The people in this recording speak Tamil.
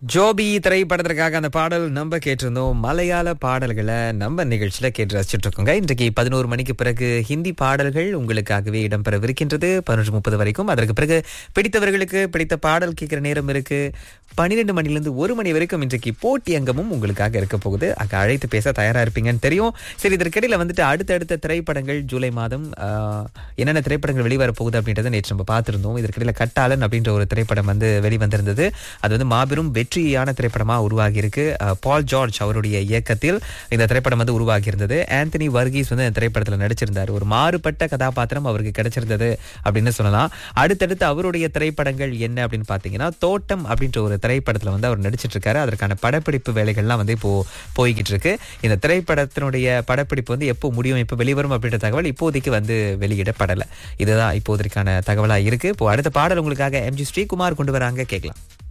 ஜோபி திரைப்படத்திற்காக அந்த பாடல் நம்ம கேட்டிருந்தோம் மலையாள பாடல்களை நம்ம நிகழ்ச்சியில கேட்டு ரசிச்சுட்டு இருக்கோங்க இன்றைக்கு பதினோரு மணிக்கு பிறகு ஹிந்தி பாடல்கள் உங்களுக்காகவே இடம்பெறவிருக்கின்றது பதினொன்று முப்பது வரைக்கும் அதற்கு பிறகு பிடித்தவர்களுக்கு பிடித்த பாடல் கேட்கிற நேரம் இருக்கு பன்னிரெண்டு மணிலிருந்து ஒரு மணி வரைக்கும் இன்றைக்கு போட்டி அங்கமும் உங்களுக்காக இருக்க போகுது அங்க அழைத்து பேச தயாரா இருப்பீங்கன்னு தெரியும் சரி இதற்கிடையில வந்துட்டு அடுத்தடுத்த திரைப்படங்கள் ஜூலை மாதம் ஆஹ், என்னென்ன திரைப்படங்கள் வெளிவர போகுது அப்படின்றத நேற்று நம்ம பார்த்திருந்தோம் இதற்கிடையில கட்டாளன் அப்படின்ற ஒரு திரைப்படம் வந்து வெளிவந்திருந்தது அது வந்து மாபெரும் வெற்றியான திரைப்படமா உருவாகி இருக்கு அஹ், பால் ஜார்ஜ் அவருடைய இயக்கத்தில் இந்த திரைப்படம் வந்து உருவாகி இருந்தது ஆந்தனி வர்கீஸ் வந்து இந்த திரைப்படத்துல நடிச்சிருந்தார் ஒரு மாறுபட்ட கதாபாத்திரம் அவருக்கு கிடைச்சிருந்தது அப்படின்னு சொல்லலாம் அடுத்தடுத்து அவருடைய திரைப்படங்கள் என்ன அப்படின்னு பாத்தீங்கன்னா தோட்டம் அப்படின்ற ஒரு திரைப்படத்துல வந்து அவர் நடிச்சிட்டு இருக்காரு அதற்கான படப்பிடிப்பு வேலைகள்லாம் வந்து இப்போ போய்கிட்டு இருக்கு இந்த திரைப்படத்தினுடைய படப்பிடிப்பு வந்து எப்போ முடியும் எப்போ வெளிவரும் அப்படின்ற தகவல் இப்போதைக்கு வந்து வெளியிடப்படலை இதுதான் இப்போதைக்கான தகவலா இருக்கு இப்போ அடுத்த பாடல் உங்களுக்காக எம்ஜி ஸ்ரீகுமார் கொண்டு வராங்க கேட்கலாம்